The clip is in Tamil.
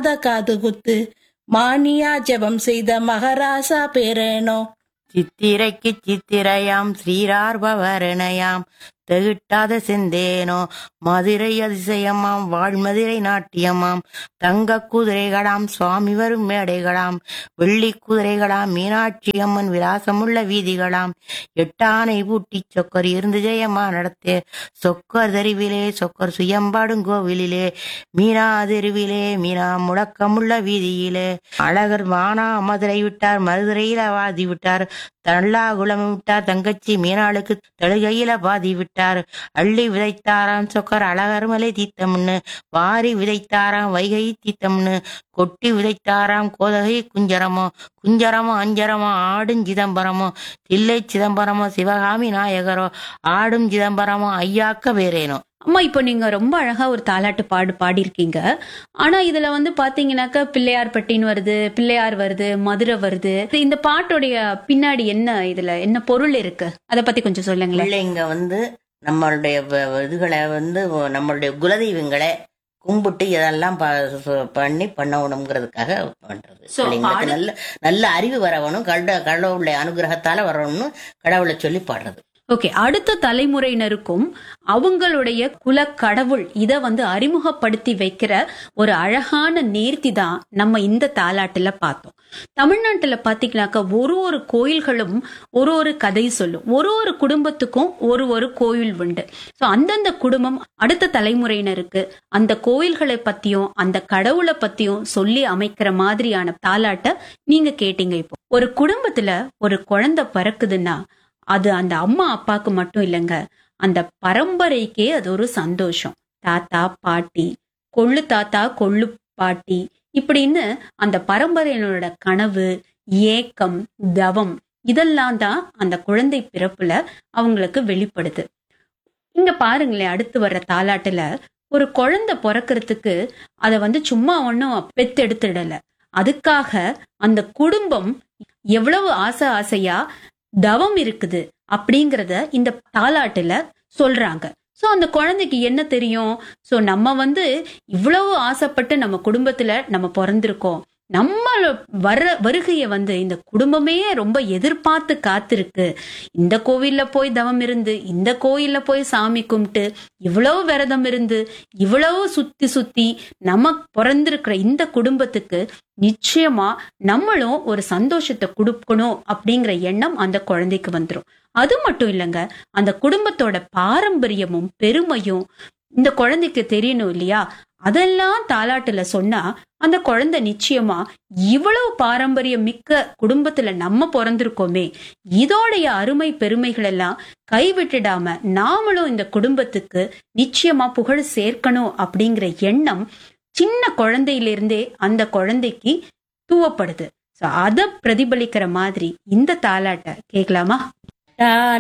மாறாத காது குத்து மானியா ஜெபம் செய்த மகராசா பேரேனோ சித்திரைக்கு சித்திரையாம் ஸ்ரீரார்பவரணையாம் தெகிட்டாத செந்தேனோ மதுரை அதிசயமாம் வாழ்மதுரை நாட்டியமாம் தங்க குதிரைகளாம் சுவாமி வரும் மேடைகளாம் வெள்ளி குதிரைகளாம் மீனாட்சி அம்மன் விலாசமுள்ள வீதிகளாம் எட்டானை பூட்டி சொக்கர் இருந்து ஜெயமா நடத்தே சொக்கர் தெருவிலே சொக்கர் சுயம்பாடும் கோவிலிலே மீனா தெருவிலே மீனா முழக்கமுள்ள வீதியிலே அழகர் வானா மதுரை விட்டார் மதுரையில வாதி விட்டார் தள்ளாகுளம் விட்டார் தங்கச்சி மீனாளுக்கு தழுகையில பாதி விட்டார் அள்ளி விதைத்தாராம் சொக்கர் அழகர் மலை தீத்தம்னு வாரி விதைத்தாராம் வைகை தீத்தம்னு கொட்டி விதைத்தாராம் கோதகை குஞ்சரமோ குஞ்சரமோ அஞ்சரமோ ஆடும் சிதம்பரமோ தில்லை சிதம்பரமோ சிவகாமி நாயகரோ ஆடும் சிதம்பரமோ ஐயாக்க வேறேனோ அம்மா இப்போ நீங்க ரொம்ப அழகா ஒரு தாலாட்டு பாடு பாடியிருக்கீங்க ஆனா இதுல வந்து பாத்தீங்கன்னாக்கா பிள்ளையார்பட்டின்னு வருது பிள்ளையார் வருது மதுரை வருது இந்த பாட்டுடைய பின்னாடி என்ன இதுல என்ன பொருள் இருக்கு அத பத்தி கொஞ்சம் சொல்லுங்களேன் பிள்ளைங்க வந்து நம்மளுடைய வ- வ- இதுகளை வந்து நம்மளுடைய குலதெய்வங்களை கும்பிட்டு இதெல்லாம் ப- சு- பண்ணி பண்ணணுங்கிறதுக்காக பண்றது So, பிள்ளைங்களுக்கு பாடு- நல்ல நல்ல அறிவு வரவணும் கட கடவுளுடைய அனுகிரகத்தால வரணும்னு கடவுளை சொல்லி பாடுறது ஓகே அடுத்த தலைமுறையினருக்கும் அவங்களுடைய குல கடவுள் இத வந்து அறிமுகப்படுத்தி வைக்கிற ஒரு அழகான நேர்த்தி தான் நம்ம இந்த தாலாட்டுல பார்த்தோம் தமிழ்நாட்டுல பாத்தீங்கன்னாக்கா ஒரு ஒரு கோயில்களும் ஒரு ஒரு கதை சொல்லும் ஒரு ஒரு குடும்பத்துக்கும் ஒரு ஒரு கோயில் உண்டு சோ அந்தந்த குடும்பம் அடுத்த தலைமுறையினருக்கு அந்த கோயில்களை பத்தியும் அந்த கடவுளை பத்தியும் சொல்லி அமைக்கிற மாதிரியான தாலாட்டை நீங்க கேட்டீங்க இப்போ ஒரு குடும்பத்துல ஒரு குழந்தை பிறக்குதுன்னா அது அந்த அம்மா அப்பாக்கு மட்டும் இல்லைங்க அந்த பரம்பரைக்கே அது ஒரு சந்தோஷம் தாத்தா பாட்டி கொள்ளு தாத்தா கொள்ளு பாட்டி இப்படின்னு அந்த பரம்பரையினரோட கனவு ஏக்கம் தவம் இதெல்லாம் தான் அந்த குழந்தை பிறப்புல அவங்களுக்கு வெளிப்படுது இங்க பாருங்களேன் அடுத்து வர்ற தாலாட்டுல ஒரு குழந்தை பிறக்கிறதுக்கு அதை வந்து சும்மா ஒன்றும் பெத்தெடுத்துடல அதுக்காக அந்த குடும்பம் எவ்வளவு ஆசை ஆசையா தவம் இருக்குது அப்படிங்கறத இந்த தாலாட்டுல சொல்றாங்க சோ அந்த குழந்தைக்கு என்ன தெரியும் சோ நம்ம வந்து இவ்வளவு ஆசைப்பட்டு நம்ம குடும்பத்துல நம்ம பிறந்திருக்கோம் நம்ம வர்ற வருகைய வந்து இந்த குடும்பமே ரொம்ப எதிர்பார்த்து காத்திருக்கு இந்த கோவில்ல போய் தவம் இருந்து இந்த கோயில்ல போய் சாமி கும்பிட்டு இவ்வளவு விரதம் இருந்து இவ்வளவு சுத்தி சுத்தி நம்ம பிறந்திருக்கிற இந்த குடும்பத்துக்கு நிச்சயமா நம்மளும் ஒரு சந்தோஷத்தை கொடுக்கணும் அப்படிங்கிற எண்ணம் அந்த குழந்தைக்கு வந்துரும் அது மட்டும் இல்லைங்க அந்த குடும்பத்தோட பாரம்பரியமும் பெருமையும் இந்த குழந்தைக்கு தெரியணும் இல்லையா அதெல்லாம் தாலாட்டுல சொன்னா அந்த குழந்தை நிச்சயமா இவ்வளவு பாரம்பரியம் மிக்க குடும்பத்துல நம்ம பிறந்திருக்கோமே இதோடைய அருமை பெருமைகள் எல்லாம் கைவிட்டுடாம நாமளும் இந்த குடும்பத்துக்கு நிச்சயமா புகழ் சேர்க்கணும் அப்படிங்கிற எண்ணம் சின்ன குழந்தையிலிருந்தே அந்த குழந்தைக்கு தூவப்படுது சோ அத பிரதிபலிக்கிற மாதிரி இந்த தாலாட்டை கேட்கலாமா டா